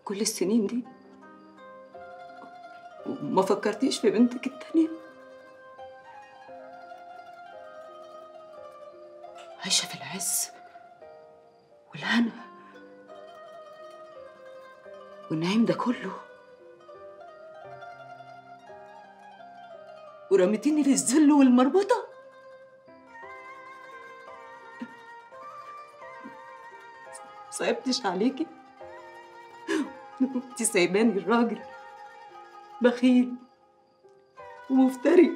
كل السنين دي وما فكرتيش في بنتك التانية عايشة في العز والهنا والنعيم ده كله ورميتيني للذل والمرمطة صعبتش عليكي انت سايباني الراجل بخيل ومفتري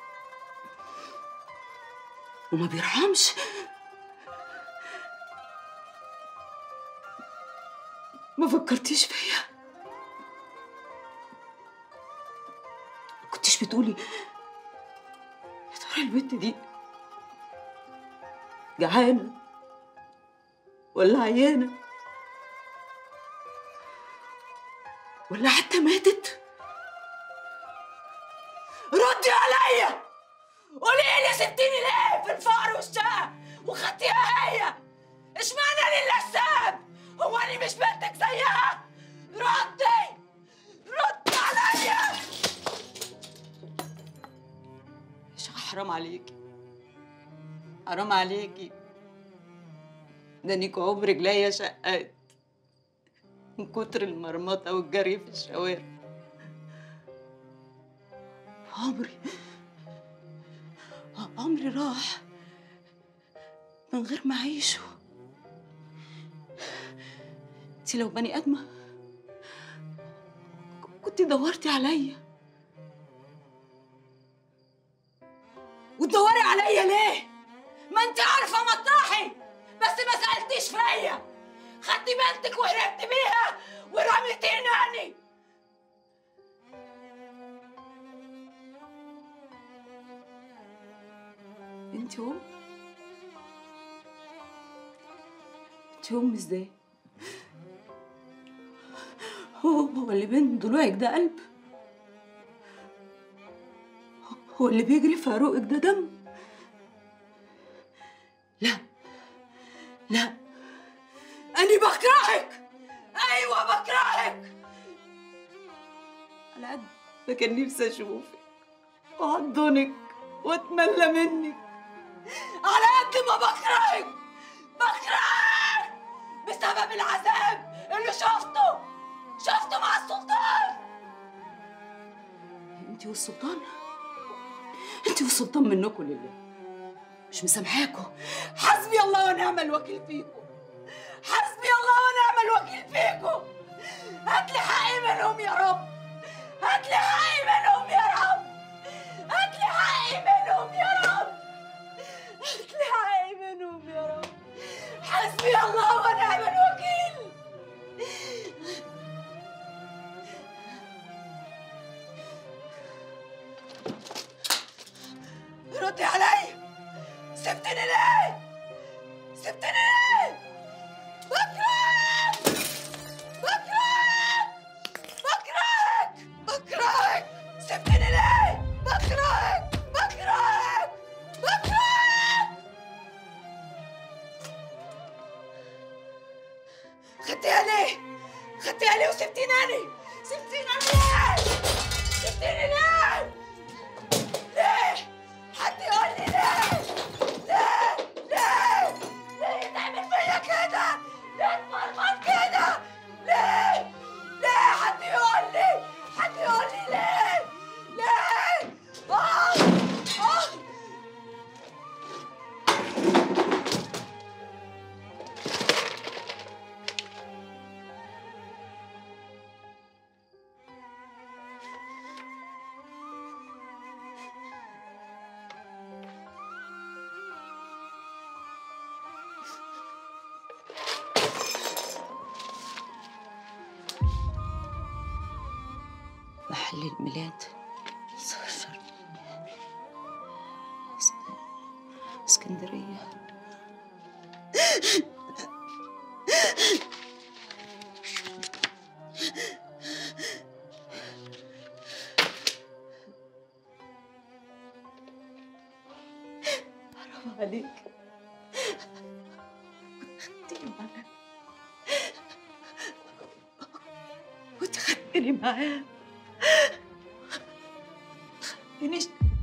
وما بيرحمش ما فكرتيش فيا ما كنتش بتقولي يا ترى البنت دي جعانة ولا عيانة ولا حتى ماتت ردي عليا قولي لي سبتيني ليه في الفقر والشقة وخدتيها هي اشمعنى لي اللي السبب هو انا مش بنتك زيها ردي ردي عليا يا شيخة حرام عليكي حرام عليكي ده انك عمر رجليا شقات من كتر المرمطة والجري في الشوارع عمري عمري راح من غير ما أعيشه انت لو بني آدمة كنت دورتي عليا وتدوري عليا ليه؟ ما انت عارفة مطرحي بس ما سألتيش فيا خدتي بنتك وهربت بيها ورميتيني أني انت ام انت ام ازاي هو هو اللي بين ضلوعك ده قلب هو اللي بيجري في عروقك ده دم لا لا أنا بكرهك أيوة بكرهك على قد ما كان نفسي أشوفك وأحضنك وأتملى منك على قد ما بكرهك بكرهك بسبب العذاب اللي شفته شفته مع السلطان انت والسلطان انت والسلطان منكم لله مش مسامحاكم حسبي الله ونعم الوكيل فيكم حسبي الله ونعم الوكيل فيكم هات لي حقي منهم يا رب هات لي حقي منهم يا رب هات لي حقي منهم يا رب هات لي حقي منهم يا رب حسبي الله ونعم الوكيل ردي علي سبتني ليه سبتني ليه بكرهك بكرهك بكرهك بكرهك سبتني ليه بكرهك بكرهك بكرهك خدتيها ليه خدتيها ليه وسبتيني سبتيني ليه سبتيني ليه ليه حد يقول لي ليه ليه ليه ليه يتعمل فيا كده ليه اتمرمط كده ليه ليه حد يقول لي حد يقول لي ليه ليه آه آه محل الميلاد صفر اسك- اسكندرية حرام عليك خدتيني معاك تسيبيني معاه خلينيش